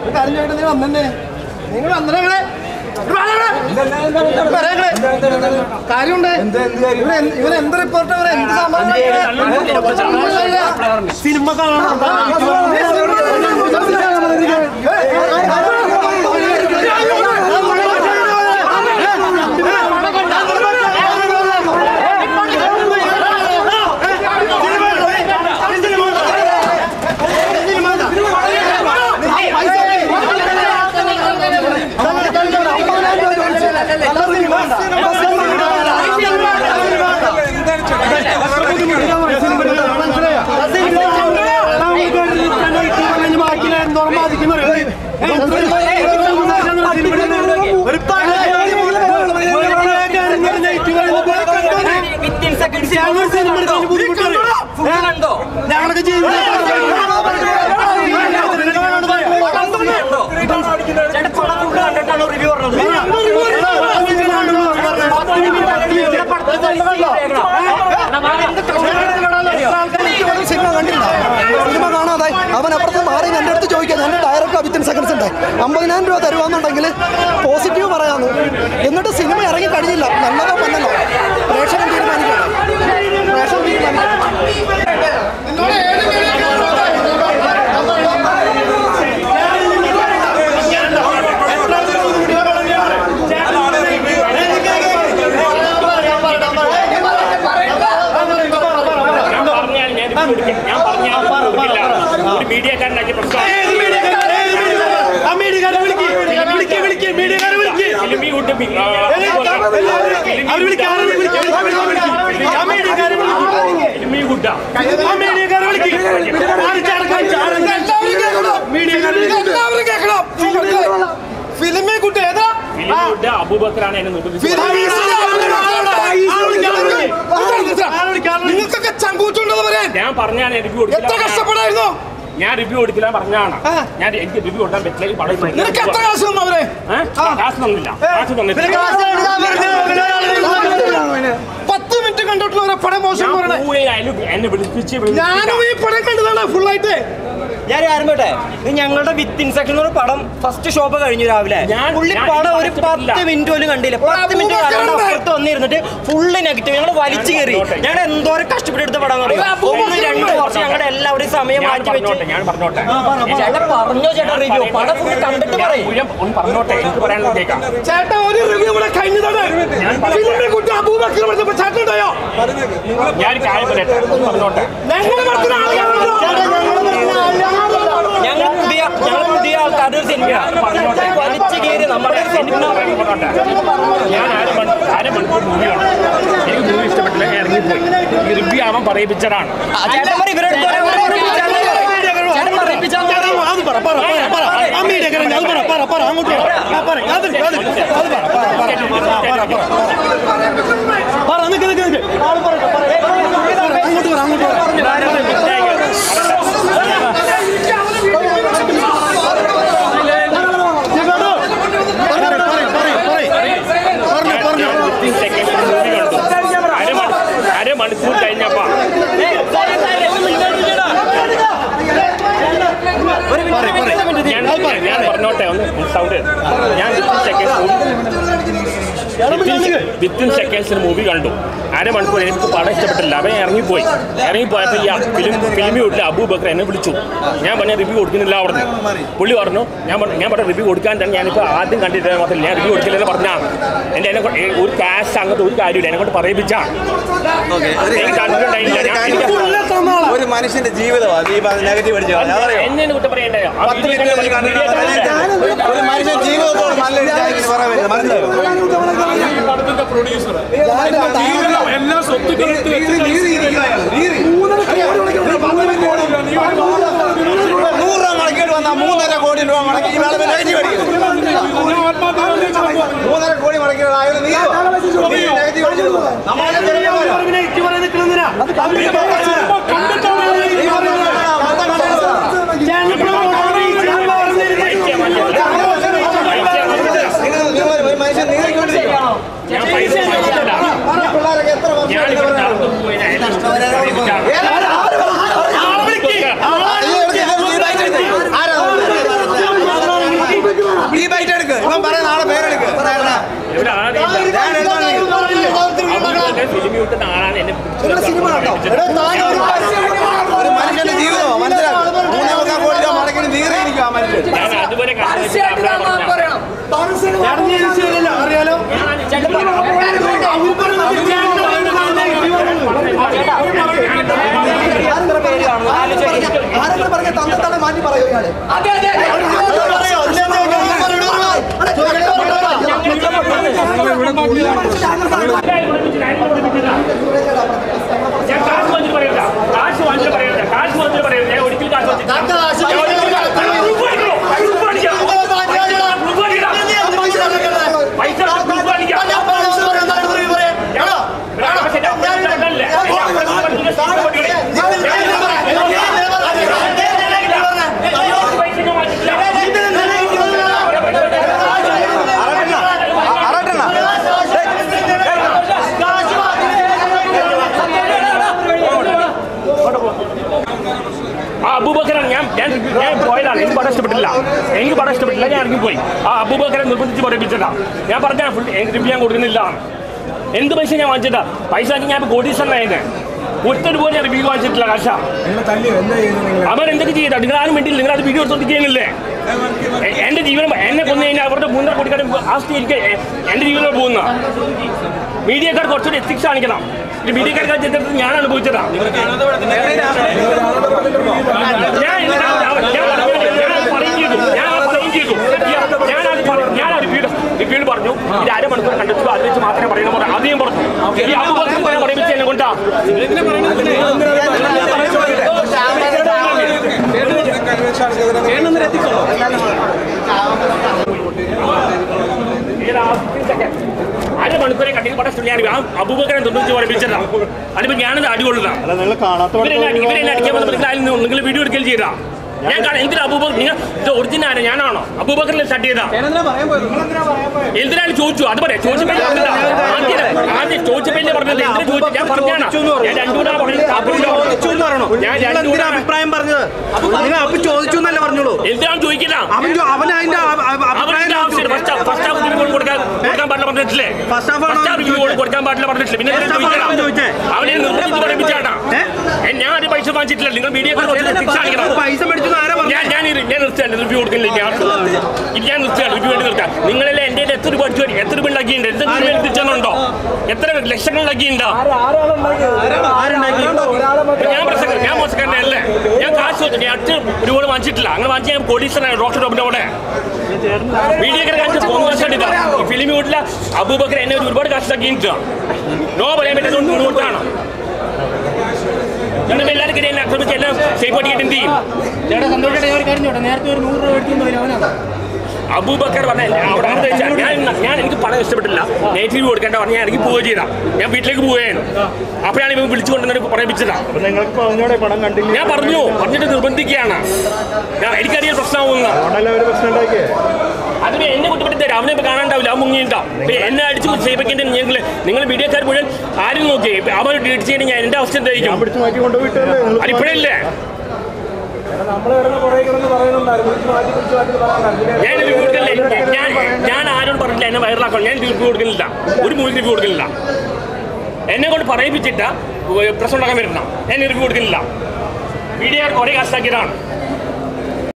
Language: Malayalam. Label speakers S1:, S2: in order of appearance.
S1: ഒരു കാര്യം ചോദിക്കട്ടെ നിങ്ങൾ വന്നെ നിങ്ങൾ വന്നേ കാര്യമുണ്ട് ഇവൻ ഇവൻ എന്ത് റിപ്പോർട്ട് ഇവൻ എന്ത് സാമാനം സിനിമ ഞങ്ങളൊക്കെ സിനിമ കണ്ടില്ല സിനിമ കാണാതായി അവൻ അപ്പുറത്ത് മാറി എൻ്റെ അടുത്ത് ചോദിക്കാൻ എൻ്റെ ഡയറക്റ്റ് വിത്തിൻ സെക്കൻഡ്സ് ഉണ്ട് അമ്പതിനായിരം രൂപ തരുവാന്നുണ്ടെങ്കിൽ പോസിറ്റീവ് പറയാമെന്ന് എന്നിട്ട് സിനിമ ഇറങ്ങി കഴിഞ്ഞില്ല നല്ലതോ മന്നല്ലോ പ്രേക്ഷകൻ തീരുമാനിക്കണം പ്രേക്ഷകൻ തീരുമാനിക്കണം
S2: ഞാൻ പറഞ്ഞാൽ ഞാൻ ഇത് കൊടുക്കും. ഞാൻ പറഞ്ഞാൽ കൊടുക്കില്ല. ഒരു മീഡിയക്കാരനാക്കി പ്രശ്നം ഫിലിമി കൊണ്ട് ബി- ആ, ഫിലിമി ഗുഡാ.
S1: ഫിലിമേ കുട്ടി ഏതാ
S2: ഫിലിമി ഗുഡ് അബൂബക്കറാണ് എന്നെ നിർബന്ധിച്ചത്
S1: നിങ്ങൾക്കൊക്കെ ചങ്കൂറ്റുണ്ടോ പറയാൻ
S2: ഞാൻ പറഞ്ഞാണ് റിവ്യൂ
S1: എത്ര
S2: കൊടുക്കില്ല
S1: കഷ്ടപ്പെടായിരുന്നു
S2: ഞാൻ റിവ്യൂ കൊടുക്കില്ല പറഞ്ഞാണ്
S1: ആ.
S2: ഞാൻ എനിക്ക് റിവ്യൂ കൊടുക്കാൻ പറ്റില്ല ഈ പടം
S1: നിനക്ക് എത്ര കാശ് തന്നു അവരെ
S2: ഏ? കാശ് തന്നില്ല കാശ് തന്നില്ല
S1: പത്ത് മിനിറ്റ് കണ്ടിട്ടുള്ള പടം മോശം
S2: ഞാൻ
S1: പറയണേ
S2: പോവുകയായാലും എന്നെ വിളിപ്പിച്ച്
S1: ഞാനും ഈ പടം കണ്ടതാണ് ഫുൾ ആയിട്ട്
S3: ഞാൻ ആരംഭട്ടെ ഇത് ഞങ്ങളുടെ വിത്ത് ഇൻസെക്ഷൻ ഒരു പടം ഫസ്റ്റ് ഷോപ്പ് കഴിഞ്ഞു രാവിലെ
S2: ഞാൻ-
S3: പുള്ളി
S2: ഞാൻ
S3: പടം ഒരു
S2: പറഞ്ഞിട്ടില്ല.
S3: പത്ത് മിനിറ്റ് പോലും കണ്ടില്ല പത്ത് മിനിറ്റ് കണ്ട് അപ്പുറത്ത് വന്നിരുന്നിട്ട് ഫുള്ള് നെഗറ്റീവ് ഞങ്ങൾ വലിച്ചു കയറി ഞങ്ങൾ എന്തോരം കഷ്ടപ്പെട്ടെടുത്ത പടം അറിയാം ഒന്ന് രണ്ട് വർഷം ഞങ്ങളുടെ എല്ലാവരുടെയും സമയം
S2: ഞാൻ
S3: മാറ്റി വെച്ച്
S2: പറഞ്ഞോട്ടെ ഞാൻ പറഞ്ഞോട്ടെ
S3: ചേട്ടൻ പറഞ്ഞോ ചേട്ടാ റിവ്യൂ പടം ഫുള്ള് കണ്ടിട്ട്
S2: ഞാൻ
S3: പറയും
S2: മുഴുവൻ ഒന്ന് പറഞ്ഞോട്ടെ എനിക്ക് പറയാനുള്ളത് കേൾക്കാം
S1: ചേട്ടാ ഒരു റിവ്യൂ ഇവിടെ കഴിഞ്ഞതാണ് ഫിലിമിനെ കുട്ടി അബൂബക്കർ പറഞ്ഞപ്പോ ചേട്ടൻ ഉണ്ടായോ
S2: ഞാൻ ഒരു കാര്യം പറയട്ടെ ഒന്ന് പറഞ്ഞോട്ടെ
S1: ഞങ്ങൾ പറഞ്ഞ ആളുകളാണല്ലോ.
S3: ഞങ്ങൾ പുതിയ ഞങ്ങൾ പുതിയ ആൾക്കാരുടെ ഒരു സിനിമയാണ് വലിച്ചു കയറി നമ്മുടെ ഒരു സിനിമ
S2: പറഞ്ഞോട്ടെ ഞാൻ അര മണി അര മണിക്കൂർ മൂവിയാണ് എനിക്ക് മൂവി ഇഷ്ടപ്പെട്ടില്ല ഞാൻ ഇറങ്ങിപ്പോയി ഈ റിവ്യൂ ആവാൻ പറയിപ്പിച്ചതാണ്
S3: ആ, ചേട്ടൻ പറയും ഇവരുടെ അടുത്ത് പറയാം, ഇവരെ പറയിപ്പിച്ചാൽ മതി. ചേട്ടൻ പറയിപ്പിച്ചാൽ മതി.
S1: അത് പറ, പറ, പറ, പറ. ആ മീഡിയക്കാരൻ അത് പറ, പറ, പറ, അങ്ങോട്ട് പറ. ആ, പറ, അത് അത് അത് പറ, പറ, പറ, പറ, പറ, പറ. പറ, നിക്ക്, നിക്ക്, നിക്ക്. ആള് പറയട്ടെ, പറ. അങ്ങോട്ട് പറ, അങ്ങോട്ട് പറ. പറ, പറ, പറ, പറ. പറഞ്ഞോ, പറഞ്ഞോ.
S2: ഫിഫ്റ്റീൻ സെക്കൻഡ് മൂവി കണ്ടു അരമണി അരമണിക്കൂർ കഴിഞ്ഞപ്പോ ഞാൻ ഞാൻ പറഞ്ഞോട്ടെ ഒന്ന് സൗണ്ട് ഞാൻ ഫിഫ്റ്റീൻ സെക്കൻഡ് വിത്തിൻ സെക്കൻഡ്സിന് മൂവി കണ്ടു അരമണിക്കൂർ എനിക്ക് പടം ഇഷ്ടപ്പെട്ടില്ല അവൻ ഇറങ്ങിപ്പോയി ഇറങ്ങിപ്പോയപ്പോൾ ഈ ഫിലിം ഫിലിമി വീട്ടിൽ അബൂബക്കർ എന്നെ വിളിച്ചു ഞാൻ പറഞ്ഞ റിവ്യൂ കൊടുക്കുന്നില്ല പറഞ്ഞു പുള്ളി പറഞ്ഞു ഞാൻ പറഞ്ഞു ഞാൻ പറഞ്ഞ റിവ്യൂ കൊടുക്കാൻ തന്നെ ഞാനിപ്പോൾ ആദ്യം കണ്ടിട്ട് മാത്രമല്ല ഞാൻ റിവ്യൂ കൊടുക്കില്ലെന്ന് പറഞ്ഞാണ് എൻ്റെ എന്നെ കൊണ്ട് ഒരു ക്യാഷ് അങ്ങനത്തെ ഒരു കാര്യമില്ല എന്നെ കൊണ്ട് പറയിപ്പിച്ചാണ് എനിക്ക് കണ്ടിട്ടുണ്ടായില്ല ഞാൻ എനിക്ക്
S4: ഒരു മനുഷ്യന്റെ ജീവിതമാണ് ഈ നെഗറ്റീവ് അടിച്ചു അതറിയോ
S2: എന്നെ കുറ്റം പറയണ്ടേ ആ
S4: പത്ത് മിനിറ്റ്
S2: വീഡിയോ കണ്ടിട്ട്
S4: ഒരു മനുഷ്യൻ ജീവിതത്തോട് നല്ല രീതിയിൽ പറയാൻ പറ്റില്ല മനസ്സിലായോ നൂറ് രൂപ മുടക്കിയിട്ട് വന്നാൽ മൂന്നര കോടി രൂപ മുടക്കി ഈ ആളെ നെഗറ്റീവ് അടിക്കുന്നു മൂന്നര കോടി മുടക്കിയിട്ട് ആയാലും നീ നെഗറ്റീവ് അടിച്ചു നമ്മളെ ചെറിയ ഒരു മനുഷ്യൻ നീങ്ങിക്കൊണ്ടിരിക്കുകയാണ്
S2: ഞാൻ പൈസ വാങ്ങിച്ചിട്ടില്ല.
S4: പിള്ളേരൊക്കെ എത്ര വർഷം
S2: ഞാനിവിടെ നടന്നു പോയി ഞാൻ എന്നെ പറയിപ്പിച്ചാണ്.
S4: ആരാ ഈ ബൈറ്റ് എടുക്ക് ഇവൻ പറയുന്ന ആളെ പേരെടുക്ക്
S2: ഇവിടെ ആദ്യം
S4: ഞാൻ എഴുതാൻ
S2: ഫിലിം കിട്ടുന്ന ആളാണ് എന്നെ
S1: നിങ്ങളുടെ സിനിമ കണ്ടോ
S4: ഒരു മനുഷ്യന്റെ ജീവിതമോ മനസ്സിലാക്കും മൂന്നേ മുക്കാൽ കോടി രൂപ മുടക്കിന് നീറിയിരിക്കും ആ മനുഷ്യൻ
S2: ഞാൻ അതുപോലെ കണ്ടു
S4: അറിയാലോ
S1: ആരെങ്കിലും പറഞ്ഞ തന്നത്താടെ മാറ്റി പറയൂ ഇയാള്
S2: ഞാൻ കാശ് വാങ്ങിച്ച് പറയണ്ട കാശ് വാങ്ങിച്ച് പറയണ്ട കാശ് വാങ്ങിച്ച് പറയണ്ട ഞാൻ ഒരിക്കലും കാശ് വാങ്ങിച്ചില്ല. ഞാൻ ഒരിക്കലും കാശ് വാങ്ങിച്ചില്ല. ഉപ്പ് അടിക്കണോ? ഉപ്പ് അടിക്കാം. ഉപ്പ് അടിക്കാം. പൈസ ഉപ്പ് അടിക്കാം. ഞാൻ- പക്ഷേ ഞാൻ ഉപ്പ് അടിച്ചിട്ടല്ലേ? പൈസ ഞാൻ വാങ്ങിച്ചിട്ടില്ല. ആ അബൂബക്കറാണ് ഞാൻ ഞാൻ ഞാൻ പോയതാണ് എനിക്ക് പടം ഇഷ്ടപ്പെട്ടില്ല എനിക്ക് പടം ഇഷ്ടപ്പെട്ടില്ല ഞാൻ ഇറങ്ങിപ്പോയി ആ അബൂബക്കറെ നിർബന്ധിച്ച് പറയിപ്പിച്ചതാ ഞാൻ പറഞ്ഞ ഫുൾ റിവ്യൂ ഞാൻ കൊടുക്കുന്നില്ല എന്ത് പൈസ ഞാൻ വാങ്ങിച്ചിട്ടാ പൈസ വാങ്ങി ഞാൻ കോടീശ്വരനായത് ഒറ്റൊരു പോലെ ഞാൻ റിവ്യൂ വാങ്ങിച്ചിട്ടില്ല കാശ അവർ എന്തൊക്കെ ചെയ്താ നിങ്ങൾ ആരും വേണ്ടിയില്ല നിങ്ങൾ അത് വീഡിയോ എടുത്തോണ്ടിരിക്കുന്നില്ലേ എന്റെ ജീവനം എന്നെ കൊന്നു കഴിഞ്ഞാൽ അവരുടെ മൂന്നര കോടിക്കാരും ആസ്തി എനിക്ക് എ- എന്റെ ജീവനം പോകുന്ന മീഡിയക്കാർ കുറച്ചുകൂടി എത്തിക്സ് കാണിക്കണം ഇത് മീഡിയക്കാർക്ക് ചിത്രത്തിൽ ഞാൻ അനുഭവിച്ചതാ ഞാൻ ഇതിനകത്ത് അവ- ഞാൻ ഞാൻ പറയും ചെയ്തു ഞാൻ പറയും ചെയ്തു ഞാൻ അത് പറ- ഞാൻ അത് റിപ്പീറ്റ് റിപ്പീറ്റ് പറഞ്ഞു ഇത് അരമണിക്കൂർ കണ്ടെത്തുക അത് വെച്ച് മാത്രമേ പറയുന്ന പറഞ്ഞു ആദ്യം പറഞ്ഞു ഈ അബുബക്കർ തന്നെ പറയിപ്പിച്ച് എന്നെ കൊണ്ടാ അരമണിക്കൂറെ കണ്ടെങ്കിൽ പടം ഞാൻ ആ അബൂബക്കറെ തൊണ്ണൂറ്റി പറയിപ്പിച്ചതാ അതിപ്പോ ഞാനത് അടികൊള്ളതാണ് ഇവരെന്നെ ഇവരെന്നെ അടിക്കാൻ വന്നപ്പോൾ നിങ്ങൾ അതിൽ നിന്ന് നിങ്ങൾ വീഡിയോ എടുക്കൽ ചെയ്താ ഞാൻ കാണാം എന്തിനാ അബൂബക്കർ നിങ്ങൾ ഇത് ഒറിജിനൽ ആണ് ഞാനാണോ അബൂബക്കറിൽ സ്റ്റാർട്ട് ചെയ്താ എന്തിനാണ് ചോദിച്ചു അത് പറയാം ചോദിച്ചപ്പോ പറഞ്ഞതാ. ആദ്യം ആദ്യം ചോദിച്ചപ്പോ പറഞ്ഞത് എന്തിനാ ചോദിച്ചു ഞാൻ പറഞ്ഞാണ് ഞാൻ രണ്ടുകൂടെ പറഞ്ഞത് ഞാൻ രണ്ടുകൂടെ
S4: അഭിപ്രായം പറഞ്ഞത് നിങ്ങൾ അപ്പൊ ചോദിച്ചു എന്നല്ലേ പറഞ്ഞോളൂ
S2: എന്തിനാണ് ചോദിക്കില്ല
S4: അവൻ ചോ- അവൻ അതിന്റെ അഭി- അഭി-
S2: അവരുടെ
S4: അഭിപ്രായം
S2: ആവശ്യം ഫസ്റ്റ് ഫസ്റ്റ് ഹാഫ് റിവ്യൂ കൊടുക്കാൻ കൊടുക്കാൻ പാടില്ല പറഞ്ഞിട്ടില്ലേ
S4: First half ആണോ
S2: ഫസ്റ്റ് ഹാഫ് റിവ്യൂ കൊടുക്കാൻ പാടില്ല പറഞ്ഞിട്ടില്ല പിന്നെ
S4: First half ആണോ അവൻ ചോദിച്ചേ?
S2: അവനെ നിർബന്ധിച്ച് പറയിപ്പിച്ചാട്ടാ
S4: ഏ?
S2: ഏ, ഞാൻ അത് പൈസ വാങ്ങിച്ചിട്ടില്ല നിങ്ങൾ മീഡിയ
S4: പൈസ മേടിച്ചു ആരാ പറഞ്ഞു
S2: ഞാൻ ഞാൻ ഇരു- ഞാൻ നിർത്തുകയാണ് റിവ്യൂ കൊടുക്കുന്നില്ല ഞാൻ ഇത് ഞാൻ നിർത്തുകയാണ് റിവ്യൂ വേണ്ടി നിർത്താം നിങ്ങളെല്ലാം എൻ്റെ കയ്യിൽ എത്ര രൂപ അടിച്ചു വരും എത്ര രൂപ ഉണ്ടാക്കിയിട്ടുണ്ട് എന്തെങ്കിലും രൂപ തിരിച്ചെന്നുണ്ടോ എത്ര ലക്ഷങ്ങൾ ഉണ്ടാക്കിയിട്ടുണ്ടോ ഞാൻ പ്രസംഗം ഞാൻ മോശക്കാരനല്ലേ ഞാൻ കാശ് വെച്ചു ഞാൻ അച്ഛൻ ഒരുപാട് വാങ്ങിച്ചിട്ടില്ല അങ്ങനെ വാങ്ങിച്ച ഞാൻ കോടീശ്വരനാണ് ഡോക്ടർ ഡോബിന്റെ കൂടെ മീഡിയക്കാരെ കാണിച്ച പോകാൻ ഫിലിം വീട്ടില അബൂബക്കർ എന്നെ ഒരുപാട് കാശ് ഉണ്ടാക്കിയിട്ടാ നോ പറയാൻ പറ്റുന്ന മുന്നോട്ടാണ് ഞങ്ങൾ എല്ലാവരും എന്നെ ആക്രമിച്ച് എല്ലാം സേഫ് ആയിട്ട് എന്ത് ചെയ്യും അബൂബക്കർ പറഞ്ഞ അവിടെ അവിടെ വെച്ചാ ഞാൻ ഞാൻ എനിക്ക് പണം ഇഷ്ടപ്പെട്ടില്ല നെഗറ്റീവ് കൊടുക്കേണ്ട പറഞ്ഞ് ഞാൻ ഇറങ്ങി പോവുക ചെയ്താ ഞാൻ വീട്ടിലേക്ക് പോവുകയാണ് അപ്പോഴാണ് ഇവൻ വിളിച്ചു കൊണ്ടുവന്നിട്ട് പറയിപ്പിച്ചതാ
S5: നിങ്ങൾക്ക് പറഞ്ഞോടെ പടം കണ്ടില്ല
S2: ഞാൻ പറഞ്ഞു പറഞ്ഞിട്ട് നിർബന്ധിക്കുകയാണ് ഞാൻ എനിക്കറിയാൻ പ്രശ്നമാവുന്ന
S5: അതുകൊണ്ടല്ല ഒരു പ്രശ്നം ഉണ്ടാക്കിയേ
S2: അതിന് എന്നെ കുറ്റപ്പെടുത്തി തരാം അവനെ ഇപ്പൊ കാണാണ്ടാവില്ല അവൻ മുങ്ങിയിട്ടാ എന്നെ അടിച്ച് ചെയ്യിപ്പിക്കേണ്ട നിങ്ങൾ നിങ്ങൾ മീഡിയക്കാർ മുഴുവൻ ആരും നോക്കി അവൻ ഡീറ്റ് ചെയ്യണ ഞാൻ എന്റെ അവസ്ഥ എന്തായിരിക്കും
S5: പിടിച്ച് മാറ്റി കൊണ്ടുപോയിട്ടല്ലേ നിങ്ങൾ
S2: അതിപ്പോഴല്ലേ
S5: നമ്മൾ കിടന്ന് പുറകെ കിടന്ന് പറയുന്നുണ്ടായിരുന്നു പിടിച്ച് മാറ്റി പിടിച്ച് മാറ്റി പറയാനുണ്ടായിരുന്നു
S2: ഞാൻ റിവ്യൂ കൊടുക്കില്ല ഞാൻ ഞാൻ ആരോടും പറഞ്ഞില്ല എന്നെ വൈറലാക്കണം ഞാൻ റിവ്യൂ കൊടുക്കുന്നില്ല ഒരു മൂവി റിവ്യൂ കൊടുക്കുന്നില്ല എന്നെ കൊണ്ട് പറയിപ്പിച്ചിട്ട് പ്രശ്നം ഉണ്ടാക്കാൻ വരണം ഞാൻ റിവ്യൂ കൊടുക്കുന്നില്ല മീഡിയ കുറേ കാശാക്കിയതാണ്